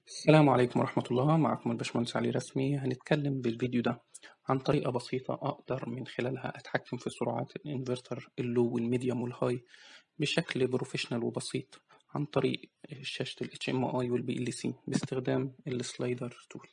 السلام عليكم ورحمة الله معكم الباشمهندس علي رسمي هنتكلم بالفيديو ده عن طريقة بسيطة أقدر من خلالها أتحكم في سرعات الانفرتر اللو والميديوم والهاي بشكل بروفيشنال وبسيط عن طريق شاشة ال HMI وال BLC باستخدام السلايدر تول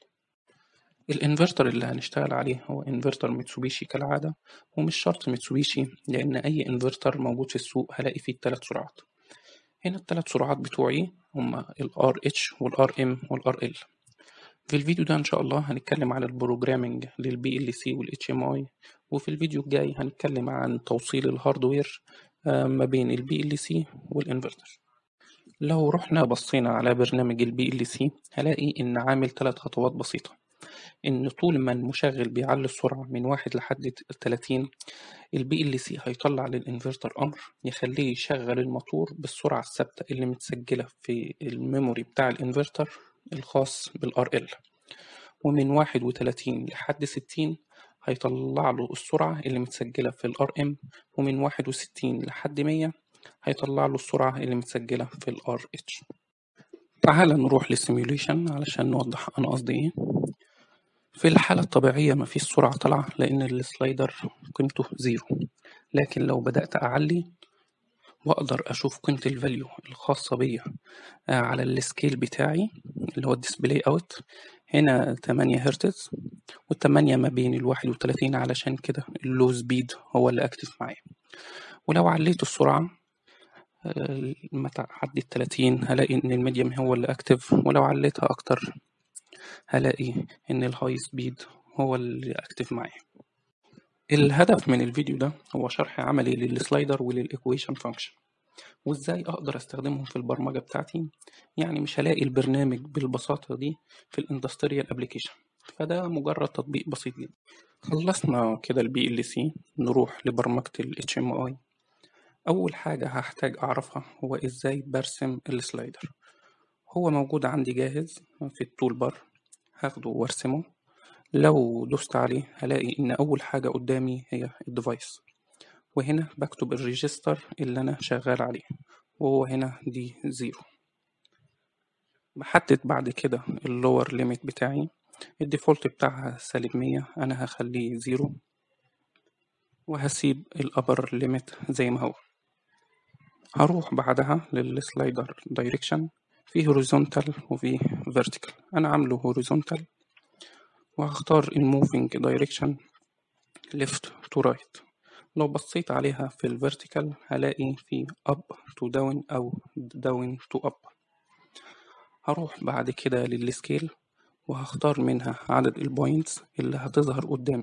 الانفرتر اللي هنشتغل عليه هو انفرتر ميتسوبيشي كالعادة ومش شرط ميتسوبيشي لأن أي انفرتر موجود في السوق هلاقي فيه التلات سرعات هنا التلات سرعات بتوعي هما ال RH وال RM وال RL في الفيديو ده إن شاء الله هنتكلم على البروجرامينج لل BLC وال HMI وفي الفيديو الجاي هنتكلم عن توصيل الهاردوير آه، ما بين ال BLC والانفرتر لو رحنا بصينا على برنامج ال BLC هلاقي إن عامل تلات خطوات بسيطة إن طول ما المشغل بيعلي السرعة من واحد لحد تلاتين البي ال سي هيطلع للانفرتر أمر يخليه يشغل الموتور بالسرعة الثابتة اللي متسجلة في الميموري بتاع الانفرتر الخاص بالار ال ومن واحد وتلاتين لحد ستين هيطلع له السرعة اللي متسجلة في الار ام ومن واحد وستين لحد مية هيطلع له السرعة اللي متسجلة في الار اتش تعال نروح للسيميوليشن علشان نوضح أنا قصدي إيه في الحالة الطبيعية مفيش سرعة طالعة لأن السلايدر قيمته زيرو لكن لو بدأت أعلي وأقدر أشوف قيمة الفاليو الخاصة بيا آه، على السكيل بتاعي اللي هو الديسبلاي أوت هنا تمانية هرتز والتمانية ما بين الواحد وتلاتين علشان كده اللو سبيد هو اللي أكتف معايا ولو عليت السرعة آه، لما تعدي التلاتين هلاقي إن الميديم هو اللي أكتف ولو عليتها أكتر هلاقي إن الهاي سبيد هو اللي أكتف معايا الهدف من الفيديو ده هو شرح عملي للسلايدر وللإيكويشن فانكشن وإزاي أقدر أستخدمهم في البرمجة بتاعتي يعني مش هلاقي البرنامج بالبساطة دي في الاندستريال ابلكيشن فده مجرد تطبيق بسيط جدا خلصنا كده البي ال سي نروح لبرمجة ال HMI أول حاجة هحتاج أعرفها هو إزاي برسم السلايدر هو موجود عندي جاهز في التول بار هاخده وارسمه لو دوست عليه هلاقي إن أول حاجة قدامي هي الديفايس وهنا بكتب الريجستر اللي أنا شغال عليه وهو هنا دي زيرو بحدد بعد كده اللور ليميت بتاعي الديفولت بتاعها سالب مية أنا هخليه زيرو وهسيب الأبر ليميت زي ما هو هروح بعدها للسلايدر دايركشن في هوريزونتال وفي فيرتيكال أنا عامله هوريزونتال وهختار الموفينج دايركشن ليفت تو رايت لو بصيت عليها في الفيرتيكال هلاقي في up to down أو down to up هروح بعد كده للسكيل وهختار منها عدد البوينتس اللي هتظهر قدامي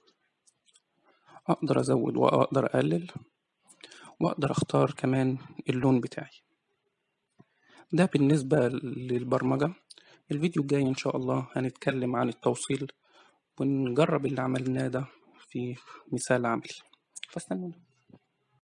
أقدر أزود وأقدر أقلل وأقدر أختار كمان اللون بتاعي ده بالنسبة للبرمجة الفيديو الجاي إن شاء الله هنتكلم عن التوصيل ونجرب اللي عملناه ده في مثال عملي فاستنونا